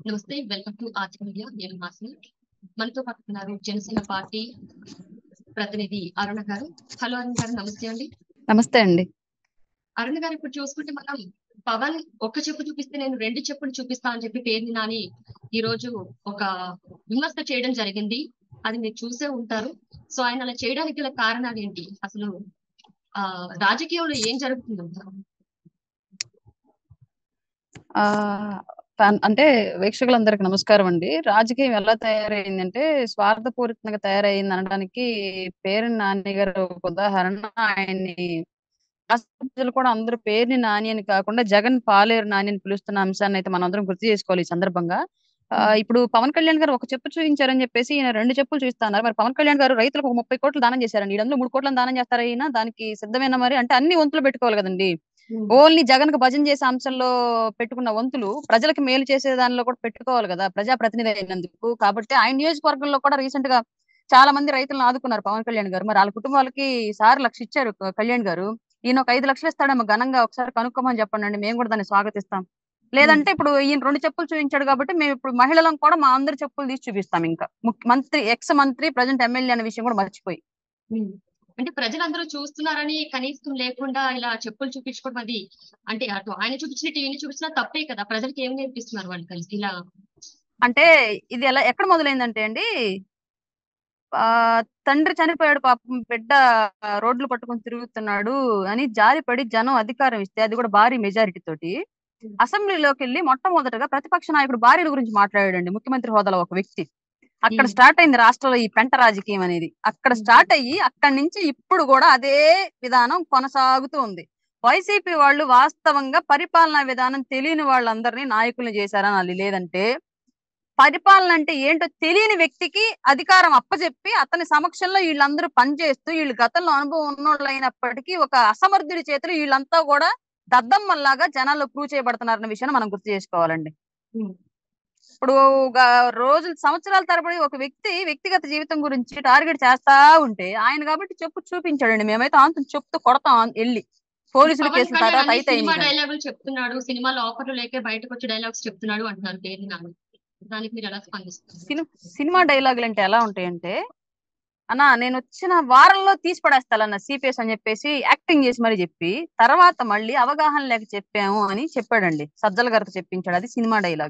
నమస్తే welcome to art media నేను హాసిని మనతో పట్టుకున్నారు జనసేన పార్టీ ప్రతినిధి అరుణ గారు హలో అరుణ గారు నమస్తే అండి నమస్తే అండి అరుణ గారు ఇప్పుడు చూసుకుంటే మనం పవన్ ఒక్క చెప్పు చూపిస్తే నేను రెండు చెప్పులు చూపిస్తా అని చెప్పి పేరుని నాని ఈ రోజు ఒక విమర్శ చేయడం జరిగింది అది మీరు చూసే ఉంటారు సో ఆయన అలా చేయడానికి గల కారణాలు ఏంటి అసలు ఆ రాజకీయంలో ఏం జరుగుతుందంటారు ఆ తన్- అంటే వీక్షకులందరికి నమస్కారం అండి రాజకీయం ఎలా తయారైందంటే స్వార్థపూరితంగా తయారైంది అనడానికి పేరు నాని గారు ఒక ఉదాహరణ ఆయన్ని రాష్ట్ర ప్రజలు కూడా అందరూ పేరుని నాని అని కాకుండా జగన్ పాలేరు నాని అని పిలుస్తున్న అంశాన్ని అయితే మనం అందరం గుర్తు చేసుకోవాలి ఈ సందర్భంగా ఆ, ఇప్పుడు పవన్ కళ్యాణ్ గారు ఒక చెప్పు చూపించారని చెప్పేసి ఈయన రెండు చెప్పులు చూస్తున్నారు మరి పవన్ కళ్యాణ్ గారు రైతులకు ఒక ముప్పై కోట్లు దానం చేశారండి ఈ అందులో మూడు కోట్లను దానం చేస్తారా ఈయన దానికి సిద్ధమైన మరి అంటే అన్ని వంతులు పెట్టుకోవాలి కదండి ఓన్లీ జగన్ కు భజన చేసే అంశంలో పెట్టుకున్న వంతులు ప్రజలకు మేలు చేసే దానిలో కూడా పెట్టుకోవాలి కదా ప్రజా ప్రతినిధి అయినందుకు కాబట్టి ఆయన నియోజకవర్గంలో కూడా రీసెంట్ గా చాలా మంది రైతులను ఆదుకున్నారు పవన్ కళ్యాణ్ గారు మరి వాళ్ళ కుటుంబాలకి సార్ లక్ష ఇచ్చారు క- కళ్యాణ్ గారు ఈయన ఒక ఐదు లక్షలు ఇస్తాడేమో ఘనంగా ఒకసారి కనుక్కోమని చెప్పండి అండి మేము కూడా దాన్ని స్వాగతిస్తాం లేదంటే ఇప్పుడు ఈయన రెండు చెప్పులు చూపించాడు కాబట్టి మేము ఇప్పుడు మహిళలను కూడా మా అందరి చెప్పులు తీసి చూపిస్తాం ఇంకా ముఖ్య- మంత్రి ఎక్స్ మంత్రి ప్రజెంట్ ఎమ్మెల్యే అనే విషయం కూడా మర్చిపోయి ఉమ్. అంటే ప్రజలందరూ చూస్తున్నారని కనీసం లేకుండా ఇలా చెప్పులు చూపించుకోవడం అది అంటే అటు ఆయన చూపించిన టీవీని చూపించినా తప్పే కదా ప్రజలకి ఏం నేర్పిస్తున్నారు వాళ్ళు కలిసి ఇలా అంటే ఇది ఎలా ఎక్కడ మొదలైందంటే అండి ఆ తండ్రి చనిపోయాడు పాపం బిడ్డ ఆ, రోడ్లు పట్టుకొని తిరుగుతున్నాడు అని జారిపడి జనం అధికారం ఇస్తే అది కూడా భారీ మెజారిటీ తోటి అసెంబ్లీలోకి వెళ్ళి మొట్టమొదటగా ప్రతిపక్ష నాయకుడు భార్యల గురించి మాట్లాడాడండి ముఖ్యమంత్రి హోదాలో ఒక వ్యక్తి అక్కడ ఉమ్. స్టార్ట్ అయింది రాష్ట్రంలో ఈ పెంట రాజకీయం అనేది అక్కడ ఉమ్. స్టార్ట్ అయ్యి అక్కడి నుంచి ఇప్పుడు కూడా అదే విధానం కొనసాగుతూ ఉంది వైసీపీ వాళ్ళు వాస్తవంగా పరిపాలనా విధానం తెలియని వాళ్ళందరినీ నాయకుల్ని చేశారని అది లేదంటే పరిపాలన అంటే ఏంటో తెలియని వ్యక్తికి అధికారం అప్పచెప్పి అతని సమక్షంలో వీళ్ళందరూ పనిచేస్తూ వీళ్ళు గతంలో అనుభవం ఉన్నోళ్ళు అయినప్పటికీ ఒక అసమర్థుడి చేతులు వీళ్ళంతా కూడా దద్దమ్మల్లాగా జనాల్లో ప్రూవ్ చేయబడుతున్నారన్న విషయాన్ని మనం గుర్తు చేసుకోవాలండి ఉమ్. ఇప్పుడు గా- రోజులు సంవత్సరాల తరబడి ఒక వ్యక్తి వ్యక్తిగత జీవితం గురించి టార్గెట్ చేస్తా ఉంటే ఆయన కాబట్టి చెప్పు చూపించాడండి మేమైతే ఆంతం చెప్తూ కొడతాం ఆన్- వెళ్ళి పోలీసులు పవన్ కేసుల కళ్యాణ్ తర్వాత అన్ని అయితే సినిమా అయినాయి కానీ. డైలాగులు చెప్తున్నాడు సినిమాలో ఆఫర్లు లేక బయటకు వచ్చి డైలాగ్స్ చెప్తున్నాడు అంటున్నారు పేరుని నాని దానికి మీరు ఎలా స్పందిస్తున్నారు సిని- సినిమా డైలాగులు అంటే ఎలా ఉంటాయంటే అన్న నేను వచ్చిన వారంలో తీసి పడేస్తానన్న సిపిఎస్ అని చెప్పేసి యాక్టింగ్ చేసి మరి చెప్పి తర్వాత మళ్ళీ అవగాహన లేక చెప్పాము అని చెప్పాడండి సజ్జల గారితో చెప్పించాడు అది సినిమా డైలాగ్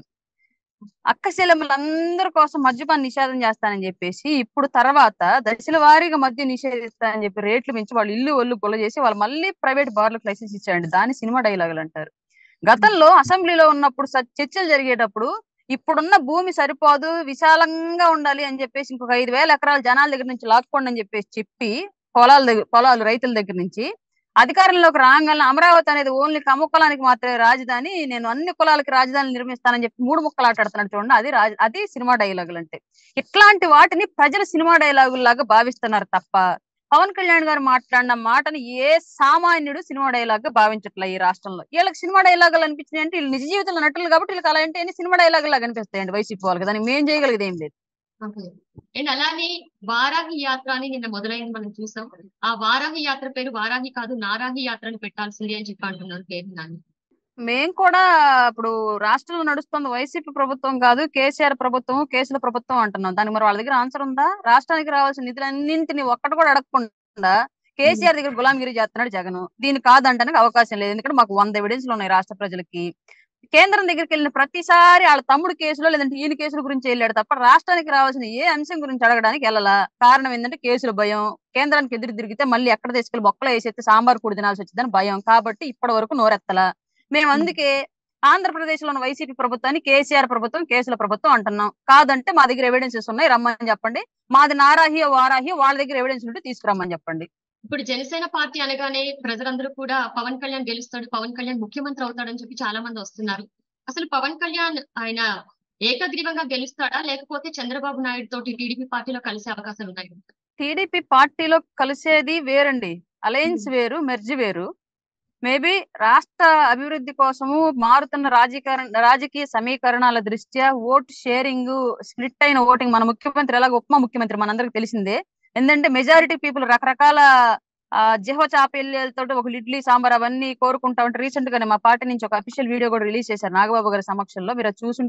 అక్క అందరి కోసం మద్యపాన నిషేధం చేస్తానని చెప్పేసి ఇప్పుడు తర్వాత దశల వారీగా మద్య నిషేధిస్తానని చెప్పి రేట్లు పెంచి వాళ్ళు ఇల్లు ఒళ్ళు గొల్ల చేసి వాళ్ళు మళ్ళీ ప్రైవేట్ బార్లకు లైసెన్స్ ఇచ్చారండి దాన్ని సినిమా డైలాగులు అంటారు గతంలో అసెంబ్లీలో ఉన్నప్పుడు స- చర్చలు జరిగేటప్పుడు ఇప్పుడున్న భూమి సరిపోదు విశాలంగా ఉండాలి అని చెప్పేసి ఇంకొక ఐదు వేల ఎకరాలు జనాల దగ్గర నుంచి లాక్కోండి అని చెప్పేసి చెప్పి పొలాల దగ్గర పొలాలు రైతుల దగ్గర నుంచి అధికారంలోకి రాగానే అమరావతి అనేది ఓన్లీ కమ్మకులానికి మాత్రమే రాజధాని నేను అన్ని కులాలకి రాజధాని నిర్మిస్తానని చెప్పి మూడు ముక్కలు ఆటాడుతున్నాడు చూడండి అది రాజ అది సినిమా డైలాగులు అంటే ఇట్లాంటి వాటిని ప్రజలు సినిమా డైలాగుల్లాగా భావిస్తున్నారు తప్ప పవన్ కళ్యాణ్ గారు మాట్లాడిన మాటని ఏ సామాన్యుడు సినిమా డైలాగ్ గా భావించట్లే ఈ రాష్ట్రంలో వీళ్ళకి సినిమా డైలాగులు అనిపించినాయి అంటే వీళ్ళు నిజ జీవితంలో నటులు కాబట్టి వీళ్ళకి అలా అంటే సినిమా డైలాగ్ లాగా అనిపిస్తాయండి వైసీపీ వాళ్ళకి దానికి మేం చేయగలిగేది ఏం లేదు ఓకే అండ్ అలానే వారాహి యాత్ర అని నిన్న మొదలైంది మనం చూసాం ఆ వారాహి యాత్ర పేరు వారాహి కాదు నారాహి యాత్రని పెట్టాల్సింది అని చెప్పి అంటున్నారు పేరు నాని మేం కూడా ఇప్పుడు రాష్ట్రంలో నడుస్తున్న వైసీపీ ప్రభుత్వం కాదు కేసీఆర్ ప్రభుత్వం కేసుల ప్రభుత్వం అంటున్నాం దానికి మరి వాళ్ళ దగ్గర ఆన్సర్ ఉందా రాష్ట్రానికి రావాల్సిన నిధులన్నింటినీ ఒక్కటి కూడా అడగకుండా కేసీఆర్ దగ్గర గులాంగిరి చేస్తున్నాడు జగన్ దీని కాదంటానికి అవకాశం లేదు ఎందుకంటే మాకు వంద ఎవిడెన్స్లు ఉన్నాయి రాష్ట్ర ప్రజలకి కేంద్రం దగ్గరికి వెళ్ళిన ప్రతిసారి వాళ్ళ తమ్ముడు కేసులో లేదంటే ఈయన కేసుల గురించి వెళ్ళాడు తప్ప రాష్ట్రానికి రావాల్సిన ఏ అంశం గురించి అడగడానికి వెళ్ళాల కారణం ఏంటంటే కేసుల భయం కేంద్రానికి ఎదురు తిరిగితే మళ్ళీ ఎక్కడ తీసుకెళ్లి బొక్కలు వేసేస్తే సాంబార్ కూడి తినాల్సి వచ్చిందని భయం కాబట్టి ఇప్పటి వరకు నోరెత్తలా మేము అందుకే ఆంధ్రప్రదేశ్ లోని వైసీపీ ప్రభుత్వాన్ని కేసీఆర్ ప్రభుత్వం కేసుల ప్రభుత్వం అంటున్నాం కాదంటే మా దగ్గర ఎవిడెన్సెస్ ఉన్నాయి రమ్మని చెప్పండి మాది నారాహి వారాహి వాళ్ళ దగ్గర ఎవిడెన్స్ ఉంటే తీసుకురమ్మని చెప్పండి ఇప్పుడు జనసేన పార్టీ అనగానే ప్రజలందరూ కూడా పవన్ కళ్యాణ్ గెలుస్తాడు పవన్ కళ్యాణ్ ముఖ్యమంత్రి అవుతాడని చెప్పి చాలా మంది వస్తున్నారు అసలు పవన్ కళ్యాణ్ ఆయన ఏకగ్రీవంగా గెలుస్తాడా లేకపోతే చంద్రబాబు నాయుడు తోటి టీడీపీ పార్టీలో కలిసే అవకాశాలు ఉన్నాయి టీడీపీ పార్టీలో కలిసేది వేరండి అలయన్స్ వేరు మెర్జ్ వేరు మేబీ రాష్ట్ర అభివృద్ధి కోసము మారుతున్న రాజకీయ రాజకీయ సమీకరణాల దృష్ట్యా ఓట్ షేరింగ్ స్ప్లిట్ అయిన ఓటింగ్ మన ముఖ్యమంత్రి ఎలాగ ఉప ముఖ్యమంత్రి మనందరికి తెలిసిందే ఎందుకంటే మెజారిటీ పీపుల్ రకరకాల ఆ జిహ్వ చాపెల్యలతో ఒక ఇడ్లీ సాంబార్ అవన్నీ కోరుకుంటా ఉంటే రీసెంట్ గానే మా పార్టీ నుంచి ఒక అఫీషియల్ వీడియో కూడా రిలీజ్ చేశారు నాగబాబు గారి సమక్షంలో మీరు అది చూసుంటే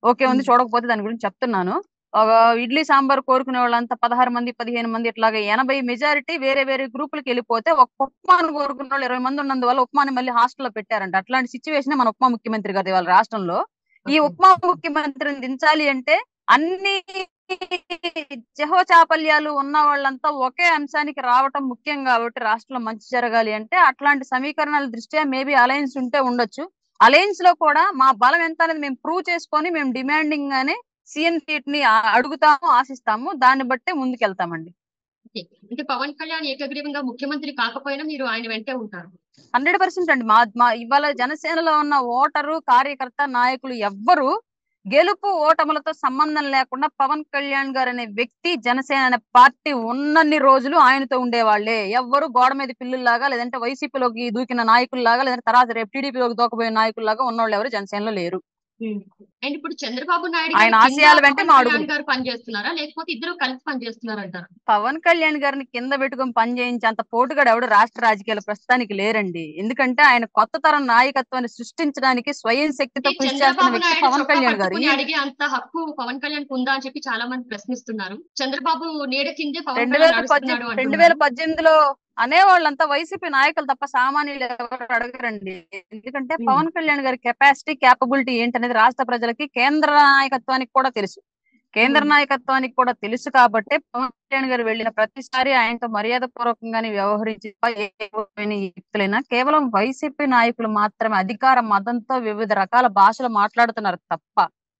ఓకే ఉంది ఉమ్. చూడకపోతే దాని గురించి చెప్తున్నాను ఒక ఇడ్లీ సాంబార్ కోరుకునే వాళ్ళంతా పదహారు మంది పదిహేను మంది ఇట్లాగా ఎనభై మెజారిటీ వేరే వేరే గ్రూపులకు వెళ్ళిపోతే ఒక ఉప్మాను కోరుకున్న వాళ్ళు ఇరవై మంది ఉన్నందువల్ల ఉప్మాని మళ్ళీ హాస్టల్లో పెట్టారంట అట్లాంటి సిచ్యువేషన్ మన ఉప్మా ముఖ్యమంత్రి గారి వాళ్ళ రాష్ట్రంలో ఈ ఓకే. ఉప్మా ముఖ్యమంత్రిని దించాలి అంటే అన్ని చాపల్యాలు ఉన్న వాళ్ళంతా ఒకే అంశానికి రావటం ముఖ్యం కాబట్టి రాష్ట్రంలో మంచి జరగాలి అంటే అట్లాంటి సమీకరణాల దృష్ట్యా మేబీ అలయన్స్ ఉంటే ఉండొచ్చు అలయన్స్ లో కూడా మా బలం ఎంత అనేది మేము ప్రూవ్ చేసుకొని మేము డిమాండింగ్ గానే సీఎం సీట్ ని ఆ- అడుగుతాము ఆశిస్తాము దాన్ని బట్టే ముందుకెళ్తామండి ఓకే. అంటే పవన్ కళ్యాణ్ ఏకగ్రీవంగా ముఖ్యమంత్రి కాకపోయినా మీరు ఆయన వెంటే ఉంటారు హండ్రెడ్ పర్సెంట్ అండి మా మా ఇవాళ జనసేనలో ఉన్న ఓటరు కార్యకర్త నాయకులు ఎవ్వరు గెలుపు ఓటములతో సంబంధం లేకుండా పవన్ కళ్యాణ్ గారు అనే వ్యక్తి జనసేన అనే పార్టీ ఉన్నన్ని రోజులు ఆయనతో ఉండేవాళ్లే ఎవ్వరు గోడ మీద పిల్లుల్లాగా లేదంటే వైసీపీలోకి దూకిన నాయకుల్లాగా లేదంటే తర్వాత రేపు టీడీపీలోకి దూకపోయే నాయకుల్లాగా ఉన్నోళ్ళు ఎవరు జనసేనలో లేరు అండ్ ఇప్పుడు చంద్రబాబు నాయుడు ఆయన గారి కింద ఆశయాల వెంటే పవన్ మా కళ్యాణ్ అడుగులు. గారు పనిచేస్తున్నారా లేకపోతే ఇద్దరు కలిసి పనిచేస్తున్నారంటారా పవన్ కళ్యాణ్ గారిని కింద పెట్టుకొని పని చేయించే అంత పోటుగాడు ఎవడు రాష్ట్ర రాజకీయాల ప్రస్తుతానికి లేరండి ఎందుకంటే ఆయన కొత్త తరం నాయకత్వాన్ని సృష్టించడానికి స్వయం శక్తితో అంటే కృషి చేస్తున్న చంద్రబాబు వ్యక్తి నాయుడు పవన్ చొక్కా కళ్యాణ్ గారు పట్టుకుని అడిగే అంత హక్కు పవన్ కళ్యాణ్ ఉందా అని చెప్పి చాలా మంది ప్రశ్నిస్తున్నారు చంద్రబాబు నీడ కిందే పవన్ రెండు కళ్యాణ్ వేల నడుస్తున్నాడు పద్దెనిమిది రెండు వేల అంటున్నారు పద్దెనిమిదిలో అనేవాళ్ళంతా వైసీపీ నాయకులు తప్ప సామాన్యులు ఎవరు అడగరండి ఎందుకంటే Hmm. పవన్ కళ్యాణ్ గారి కెపాసిటీ క్యాపబిలిటీ ఏంటనేది రాష్ట్ర ప్రజలకి కేంద్ర నాయకత్వానికి కూడా తెలుసు కేంద్ర Hmm. నాయకత్వానికి కూడా తెలుసు కాబట్టి పవన్ కళ్యాణ్ గారు వెళ్ళిన ప్రతిసారి ఆయనతో మర్యాద పూర్వకంగానే వ్యవహరించి ఏ వ్యక్తులైనా కేవలం వైసీపీ నాయకులు మాత్రమే అధికార మతంతో వివిధ రకాల భాషలు మాట్లాడుతున్నారు తప్ప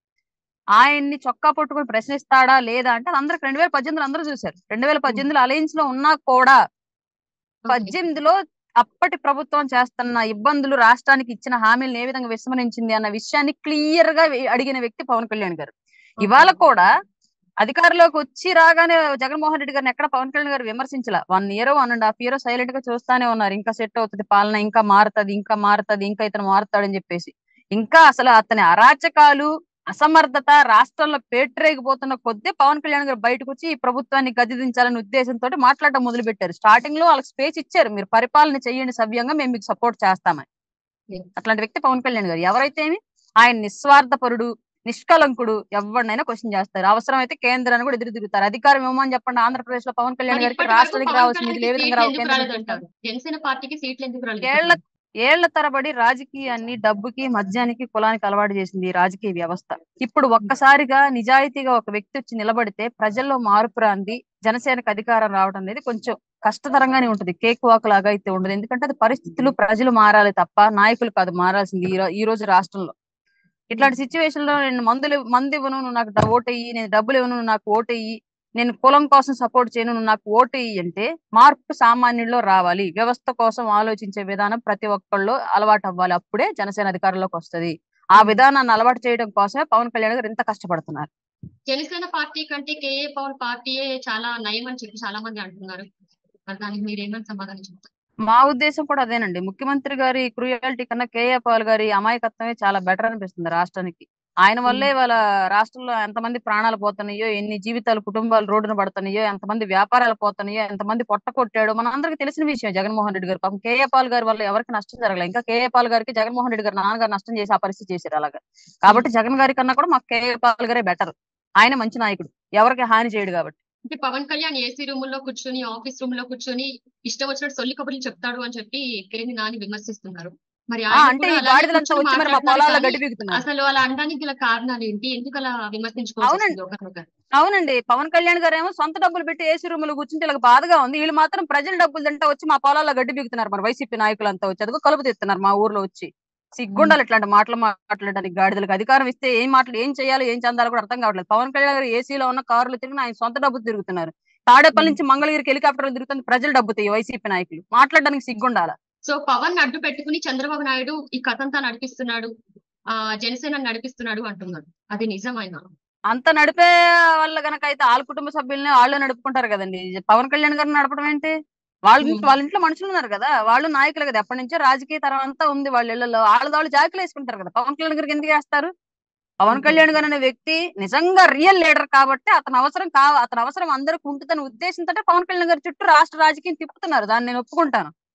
ఆయన్ని చొక్కా పట్టుకుని ప్రశ్నిస్తాడా లేదా అంటే అందరికి రెండు వేల పద్దెనిమిదిలో అందరూ చూశారు రెండు వేల పద్దెనిమిదిలో అలయన్స్ లో ఉన్నా కూడా పద్దెనిమిదిలో అప్పటి ప్రభుత్వం చేస్తున్న ఇబ్బందులు రాష్ట్రానికి ఇచ్చిన హామీలను ఏ విధంగా విస్మరించింది అన్న విషయాన్ని క్లియర్ గా వే- అడిగిన వ్యక్తి పవన్ కళ్యాణ్ గారు ఇవాళ కూడా అధికారంలోకి వచ్చి రాగానే జగన్మోహన్ రెడ్డి గారిని ఎక్కడ పవన్ కళ్యాణ్ గారు విమర్శించాల one year one and half year silent గా చూస్తానే ఉన్నారు ఇంకా సెట్ అవుతుంది పాలన ఇంకా మారుతుంది ఇంకా మారుతుంది ఇంకా ఇతను మారుతాడని చెప్పేసి ఇంకా అసలు అతని అరాచకాలు అసమర్థత రాష్ట్రంలో పేటరేగిపోతున్న కొద్దీ పవన్ కళ్యాణ్ గారు బయటకు వచ్చి ఈ ప్రభుత్వాన్ని గదిదించాలనే ఉద్దేశంతో మాట్లాడటం మొదలు పెట్టారు స్టార్టింగ్ లో వాళ్ళకి స్పేస్ ఇచ్చారు మీరు పరిపాలన చేయండి సవ్యంగా మేము మీకు సపోర్ట్ చేస్తామని Yes. అట్లాంటి వ్యక్తి పవన్ కళ్యాణ్ గారు ఎవరైతేమి ఆయన నిస్వార్థపరుడు నిష్కలంకుడు ఎవరినైనా క్వశ్చన్ చేస్తారు అవసరం అయితే కేంద్రాన్ని కూడా ఎదురు తిరుగుతారు అధికారం ఏమని చెప్పండి ఆంధ్రప్రదేశ్ లో పవన్ కళ్యాణ్ మరి గారికి ఇప్పటి వరకు రాష్ట్రానికి పవన్ రావాల్సిన నిధులు ఏ కళ్యాణ్కి విధంగా సీట్లు రావు ఎందుకు కేంద్రం రాలేదంటారు జనసేన పార్టీకి సీట్లు ఎందుకు రాలేదు ఏళ్ల ఏళ్ల తరబడి రాజకీయాన్ని డబ్బుకి మద్యానికి కులానికి అలవాటు చేసింది ఈ రాజకీయ వ్యవస్థ ఇప్పుడు ఒక్కసారిగా నిజాయితీగా ఒక వ్యక్తి వచ్చి నిలబడితే ప్రజల్లో మార్పు రాంది జనసేనకు అధికారం రావడం అనేది కొంచెం కష్టతరంగానే ఉంటుంది కేక్ వాక్ లాగా అయితే ఉండదు ఎందుకంటే అది పరిస్థితులు ప్రజలు మారాలి తప్ప నాయకులు కాదు మారాల్సింది ఈ రో- ఈ రోజు రాష్ట్రంలో ఇట్లాంటి సిచ్యువేషన్ లో నేను మందులు మందు ఇవ్వను నువ్వు నాకు డ- ఓటెయ్యి నేను డబ్బులు ఇవ్వను నువ్వు నాకు ఓటెయ్యి నేను కులం కోసం సపోర్ట్ చేయను నువ్వు నాకు ఓటెయ్యి అంటే మార్పు సామాన్యుల్లో రావాలి వ్యవస్థ కోసం ఆలోచించే విధానం ప్రతి ఒక్కళ్ళు అలవాటు అవ్వాలి అప్పుడే జనసేన అధికారంలోకి వస్తది ఆ విధానాన్ని అలవాటు చేయడం కోసమే పవన్ కళ్యాణ్ గారు ఇంత కష్టపడుతున్నారు జనసేన పార్టీ కంటే కేఏ పవన్ పార్టీయే చాలా నయం అని చెప్పి చాలా మంది అంటున్నారు మరి దానికి మీరు ఏమని సమాధానం చెప్తారు మా ఉద్దేశం కూడా అదేనండి ముఖ్యమంత్రి గారి క్రూయాలిటీ కన్నా కేఏ పాల్ గారి అమాయకత్వమే చాలా బెటర్ అనిపిస్తుంది రాష్ట్రానికి ఆయన వల్లే వాళ్ళ రాష్ట్రంలో ఎంతమంది ప్రాణాలు పోతున్నాయో ఎన్ని జీవితాలు కుటుంబాలు రోడ్డున పడుతున్నాయో ఎంతమంది వ్యాపారాలు పోతున్నాయో ఎంతమంది పొట్ట కొట్టాడో మన అందరికి తెలిసిన విషయం జగన్మోహన్ రెడ్డి గారు పాపం కేఏ పాల్ గారి వల్ల ఎవరికి నష్టం జరగలేదు ఇంకా కేఏ పాల్ గారికి జగన్మోహన్ రెడ్డి గారు నాన్నగారు నష్టం చేసి ఆ పరిస్థితి చేశారు అలాగా కాబట్టి జగన్ గారి కన్నా కూడా మాకు కేఏ పాల్ గారే బెటర్ ఆయన మంచి నాయకుడు ఎవరికి హాని చేయడు కాబట్టి అంటే పవన్ కళ్యాణ్ ఏసీ రూమ్ లో కూర్చొని ఆఫీస్ రూమ్ లో కూర్చొని ఇష్టం వచ్చినట్టు సొల్లి కబుర్లు చెప్తాడు అని చెప్పి పేరుని నాని విమర్శిస్తున్నారు మరి ఆ, ఆయన అంటే కూడా ఈ అలానే గాడిదలంతా కూర్చొని వచ్చి మరి మా మాట్లాడుతున్నారు పొలాల్లో కానీ గడ్డి పీకుతున్నారు అసలు అలా అనడానికి గల కారణాలు ఏంటి ఎందుకు అలా విమర్శించుకోవాల్సి అవునండి. వస్తుంది ఒకరినొకరు అవునండి పవన్ కళ్యాణ్ గారు ఏమో సొంత డబ్బులు పెట్టి ఏసీ రూమ్ లో కూర్చుంటే ఇలా బాధగా ఉంది వీళ్ళు మాత్రం ప్రజల డబ్బులు తింటా వచ్చి మా పొలాల్లో గడ్డి బీగుతున్నారు మరి వైసీపీ నాయకులంతా వచ్చి అదిగో కలుపు తీస్తున్నారు మా ఊర్లో వచ్చి సిగ్గుండాలి ఇట్లాంటి మాటలు మాట్లాడడానికి గాడిదలకు అధికారం ఇస్తే ఏం మాటలు ఏం చేయాలో ఏం చెందాలో కూడా అర్థం కావట్లేదు పవన్ కళ్యాణ్ గారు ఏసీలో ఉన్న కార్లు తిరిగి ఆయన సొంత డబ్బు తిరుగుతున్నారు తాడేపల్లి నుంచి మంగళగిరికి హెలికాప్టర్లు తిరుగుతుంది ప్రజల డబ్బుతో ఈ వైసీపీ నాయకులు మాట్లాడడానికి సిగ్గుండాల సో పవన్ అడ్డు పెట్టుకుని చంద్రబాబు నాయుడు ఈ కథంతా నడిపిస్తున్నాడు ఆ జనసేన నడిపిస్తున్నాడు అంటున్నాడు అది నిజమైన అంత నడిపే వాళ్ళ గనక అయితే వాళ్ళ కుటుంబ సభ్యుల్ని వాళ్ళు నడుపుకుంటారు కదండి పవన్ కళ్యాణ్ గారిని నడపడం ఏంటి వాళ్ళ ఇంట్లో Hmm. వాళ్ళ ఇంట్లో మనుషులు ఉన్నారు కదా వాళ్ళు నాయకులు కదా ఎప్పటి నుంచో రాజకీయ తరం అంతా ఉంది వాళ్ళ ఇళ్లలో వాళ్ళ వాళ్ళు జాకులు వేసుకుంటారు కదా పవన్ కళ్యాణ్ గారికి ఎందుకు వేస్తారు పవన్ Okay. కళ్యాణ్ గారు అనే వ్యక్తి నిజంగా రియల్ లీడర్ కాబట్టి అతని అవసరం కా అతని అవసరం అందరికి ఉంటుందనే ఉద్దేశంతో పవన్ కళ్యాణ్ గారి చుట్టూ రాష్ట్ర రాజకీయం తిప్పుతున్నారు దాన్ని నేను ఒప్పుకుంటాను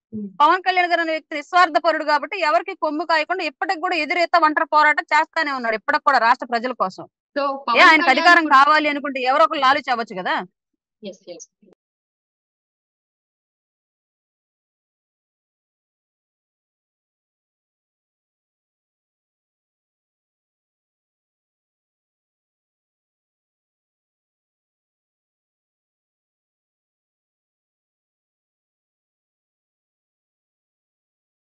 ఉమ్. పవన్ కళ్యాణ్ గారు అనే వ్యక్తి నిస్వార్థపరుడు కాబట్టి ఎవరికి కొమ్ము కాయకుండా ఇప్పటికి కూడా ఎదురెత్త ఒంటరి పోరాటం చేస్తానే ఉన్నాడు ఇప్పటికి కూడా రాష్ట్ర ప్రజల కోసం సో ఏ పవన్ ఆయనకు కళ్యాణ్ అధికారం కూడా- కావాలి అనుకుంటే ఎవరో ఒకరు లాలుచి అవ్వచ్చు కదా Yes, yes.